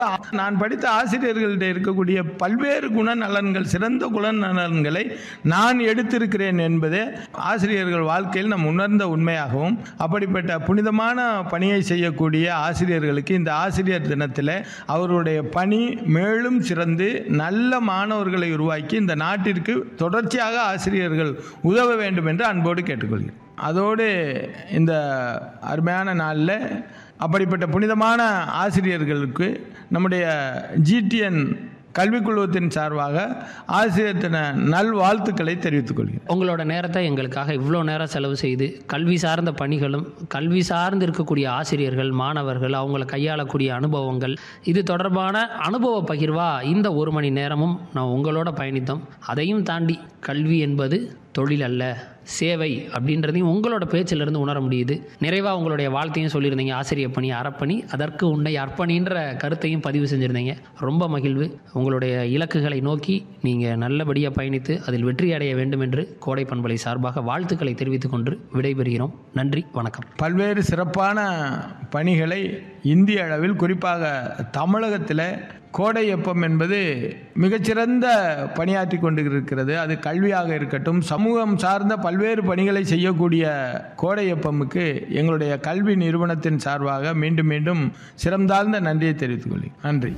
நான் படித்த ஆசிரியர்கள்ட்ட இருக்கக்கூடிய பல்வேறு குணநலன்கள் சிறந்த குணநலன்களை நான் எடுத்திருக்கிறேன் என்பதே ஆசிரியர்கள் வாழ்க்கையில் நம் உணர்ந்த உண்மையாகவும் அப்படிப்பட்ட புனிதமான பணியை செய்யக்கூடிய ஆசிரியர்களுக்கு இந்த ஆசிரியர் தினத்தில் அவருடைய பணி மேலும் சிறந்து நல்ல மாணவர்களை உருவாக்கி இந்த நாட்டிற்கு தொடர்ச்சியாக ஆசிரியர்கள் உதவ வேண்டும் என்று அன்போடு கேட்டுக்கொள்கிறேன் அதோடு இந்த அருமையான நாளில் அப்படிப்பட்ட புனிதமான ஆசிரியர்களுக்கு நம்முடைய ஜிடிஎன் கல்விக் குழுவத்தின் சார்பாக ஆசிரியர் தின நல்வாழ்த்துக்களை தெரிவித்துக் கொள்கிறேன் உங்களோட நேரத்தை எங்களுக்காக இவ்வளோ நேரம் செலவு செய்து கல்வி சார்ந்த பணிகளும் கல்வி சார்ந்து இருக்கக்கூடிய ஆசிரியர்கள் மாணவர்கள் அவங்கள கையாளக்கூடிய அனுபவங்கள் இது தொடர்பான அனுபவ பகிர்வா இந்த ஒரு மணி நேரமும் நான் உங்களோட பயணித்தோம் அதையும் தாண்டி கல்வி என்பது தொழில் அல்ல சேவை அப்படின்றதையும் உங்களோட பேச்சிலிருந்து உணர முடியுது நிறைவாக உங்களுடைய வாழ்த்தையும் சொல்லியிருந்தீங்க ஆசிரியர் பணி அறப்பணி அதற்கு உன்னை அர்ப்பணின்ற கருத்தையும் பதிவு செஞ்சுருந்தீங்க ரொம்ப மகிழ்வு உங்களுடைய இலக்குகளை நோக்கி நீங்கள் நல்லபடியாக பயணித்து அதில் வெற்றி அடைய வேண்டும் என்று கோடை பண்பலை சார்பாக வாழ்த்துக்களை தெரிவித்துக் கொண்டு விடைபெறுகிறோம் நன்றி வணக்கம் பல்வேறு சிறப்பான பணிகளை இந்திய அளவில் குறிப்பாக தமிழகத்தில் கோடை எப்பம் என்பது மிகச்சிறந்த பணியாற்றி கொண்டு இருக்கிறது அது கல்வியாக இருக்கட்டும் சமூகம் சார்ந்த பல்வேறு பணிகளை செய்யக்கூடிய கோடை எப்பமுக்கு எங்களுடைய கல்வி நிறுவனத்தின் சார்பாக மீண்டும் மீண்டும் சிறந்தாழ்ந்த நன்றியை தெரிவித்துக் கொள்கிறேன் நன்றி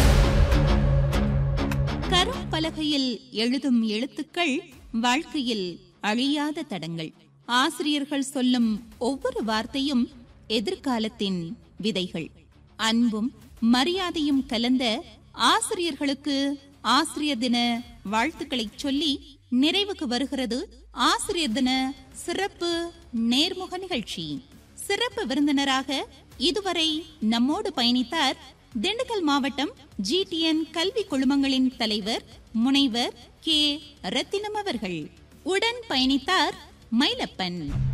கரும் பலகையில் எழுதும் எழுத்துக்கள் வாழ்க்கையில் அழியாத தடங்கள் ஆசிரியர்கள் சொல்லும் ஒவ்வொரு வார்த்தையும் எதிர்காலத்தின் விதைகள் அன்பும் மரியாதையும் கலந்த ஆசிரியர்களுக்கு ஆசிரியர் தின வாழ்த்துக்களை சொல்லி நிறைவுக்கு வருகிறது ஆசிரியர் தின சிறப்பு நேர்முக நிகழ்ச்சி சிறப்பு விருந்தினராக இதுவரை நம்மோடு பயணித்தார் திண்டுக்கல் மாவட்டம் ஜிடிஎன் கல்வி குழுமங்களின் தலைவர் முனைவர் கே ரத்தினம் அவர்கள் உடன் பயணித்தார் மயிலப்பன்